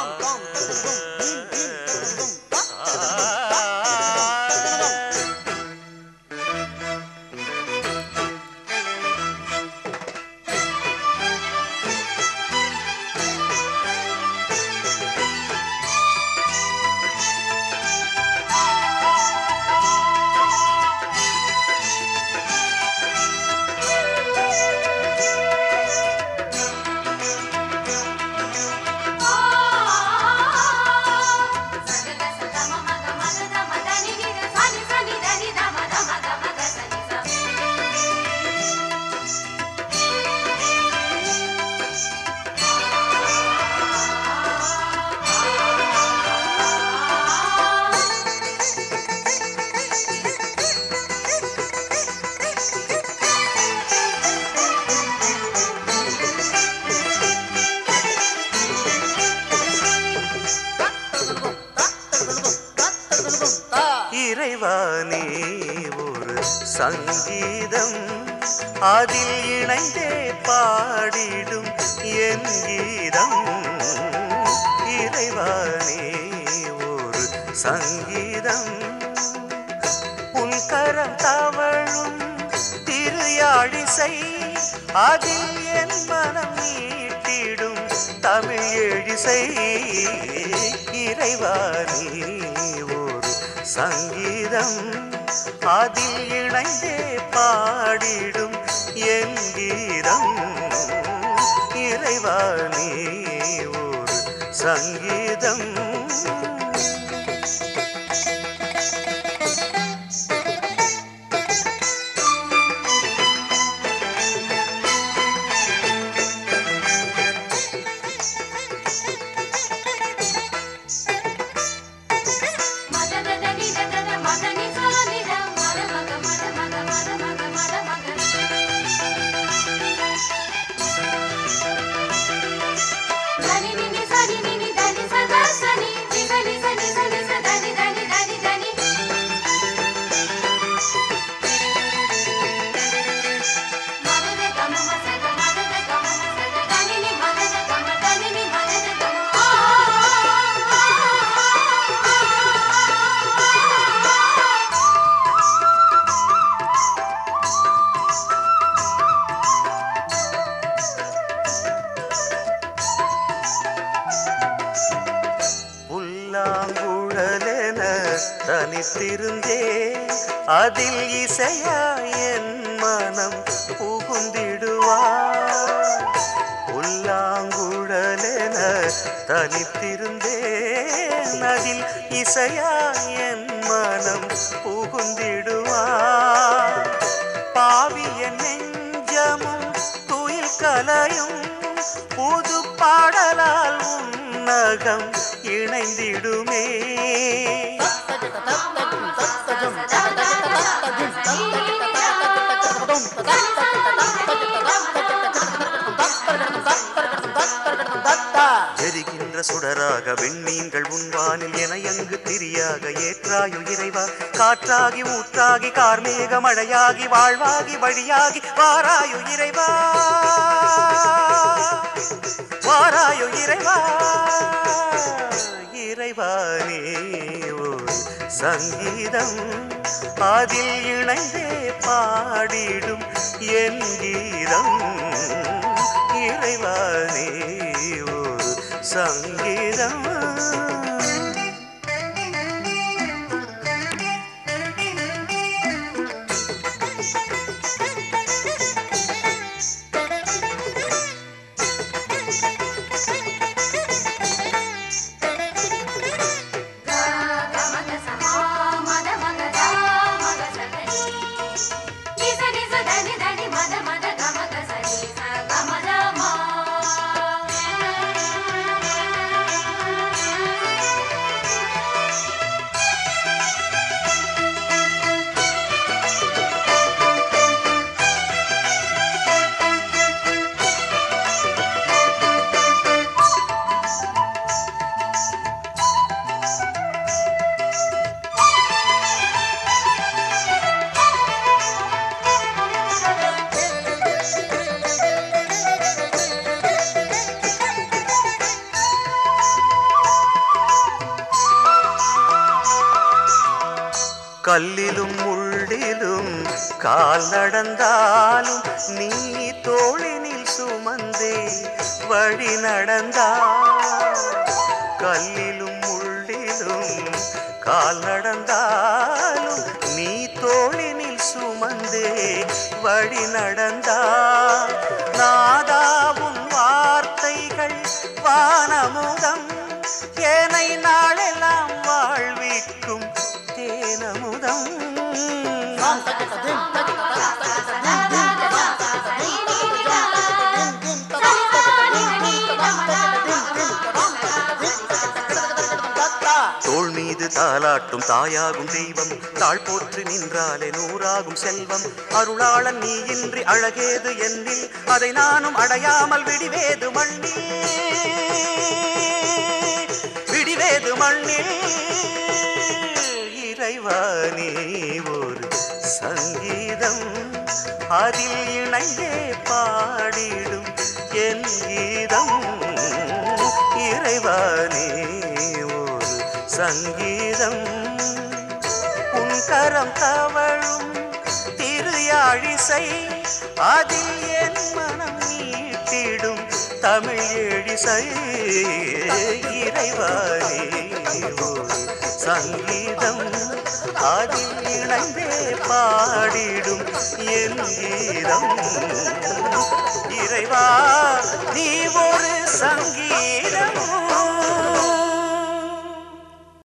இறைவானே ஒரு சங்கீதம் அதில் இணைந்தே பாடிடும் என் கீதம் இறைவானே ஒரு சங்கீதம் உன் கரம் தவழும் திருயாழிசை அதில் என் மனம் நீட்டிடும் தமிழ் எழிசை இறைவானே ஒரு சங்கீதம் அதில் இணைந்தே பாடிடும் என் கீதம் இறைவானே ஒரு சங்கீதம் புல்லாங்குழலென தனித்திருந்தே அதில் இசையா என் மனம் புகுந்திடுவார் புல்லாங்குழலென தனித்திருந்தே அதில் இசையா என் மனம் புகுந்திடுவார் பாவிய நெஞ்சமும் துயில் கலையும் புது பாடலால் உன்னகம் இணைந்திடுமே எரிகின்ற சுடராக விண்மீன்கள் உன்வானில் என எங்கு திரியாக ஏற்றாயோ இறைவா காற்றாகி ஊற்றாகி கார்மேக மழையாகி வாழ்வாகி வழியாகி வாராயோ இறைவா வாராயோ இறைவா இறைவானே ஒரு சங்கீதம் அதில் இணைந்தே பாடிடும் என் கீதம் இறைவானே ஒரு சங்கீதம் கல்லிலும் முள்ளிலும் கால் நடந்தாலும் நீ தோளினில் சுமந்தே வழி நடந்தால் கல்லிலும் முள்ளிலும் கால் நடந்தாலும் நீ தோளினில் சுமந்தே வழி நடந்தால் நாதாவும் வார்த்தைகள் வானமுதம் ஏனை நாளெல்லாம் வாழ்விக்கும் தேனமுதம் தோள் மீது தாலாட்டும் தாயாகும் தெய்வம் தாழ் போற்றி நின்றாலே நூறாகும் செல்வம் அருளாளன் நீ இன்றி அழகேது என்னில் அதை நானும் அடையாமல் விடிவேது மண்ணில் விடிவேது மண்ணில் இறைவா நீ ஒரு சங்கீதம் அதில் இணைந்தே பாடிடும் என் கீதம் இறைவா நீ ஒரு சங்கீதம் உன் கரம் தவழும் திரு யாழிசை அதில் என் மனம் நீட்டிடும் தமிழ் எழிசை இறைவானே ஒரு சங்கீதம் அதில் இணைந்தே பாடிடும் என் கீதம் இறைவா நீ ஒரு சங்கீதம்